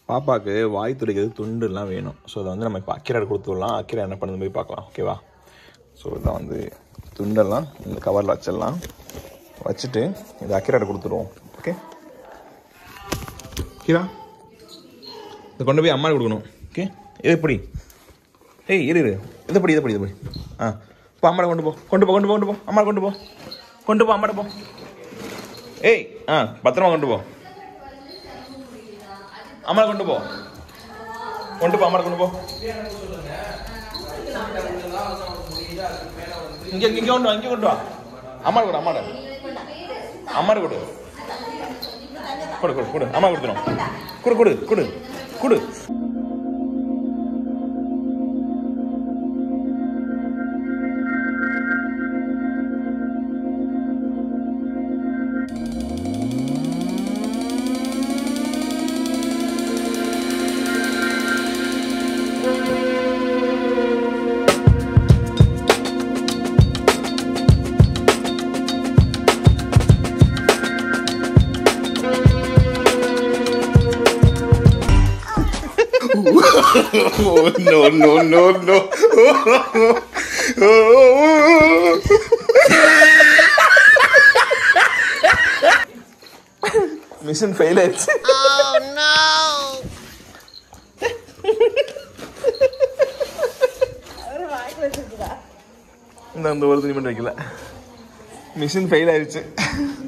பாப்பாவுக்கு வாய் துடைக்கிறது துண்டுலாம் வேணும் ஸோ அதை வந்து நம்ம இப்போ அக்கீரை கொடுத்து விடலாம் அக்கீரை என்ன பண்ணுது போய் பார்க்கலாம் ஓகேவா ஸோ இதான் வந்து துண்டெல்லாம் இந்த கவரில் வச்சிடலாம் வச்சுட்டு இது அக்கீரை கொடுத்துருவோம் ஓகே ஓகேவா இதை கொண்டு போய் அம்மா கொடுக்கணும் ஓகே இது எப்படி ஏய் இரு இரு இதை படி இதை படி இதை படி ஆ போ அம்மாட கொண்டு போ கொண்டு போ கொண்டு போ கொண்டு போ அம்மா கொண்டு போ கொண்டு போ அம்மாட போ ஏய் ஆ பத்திரமா கொண்டு போ அம்மா கொண்டு போ கொண்டு போ அம்மா கொண்டு போ இங்க இங்க இங்க கொண்டு வா இங்க கொண்டு வா அம்மா கொடு அம்மாட அம்மாட கொடு கொடு கொடு கொடு அம்மா கொடுத்துரும் கொடு கொடு கொடு கொடு oh, no, no, no, no. Machine fail ஆயிடுச்சு இந்த அந்த ஒரு துணி மட்டும் வைக்கல மிஷின் ஃபெயில் ஆயிடுச்சு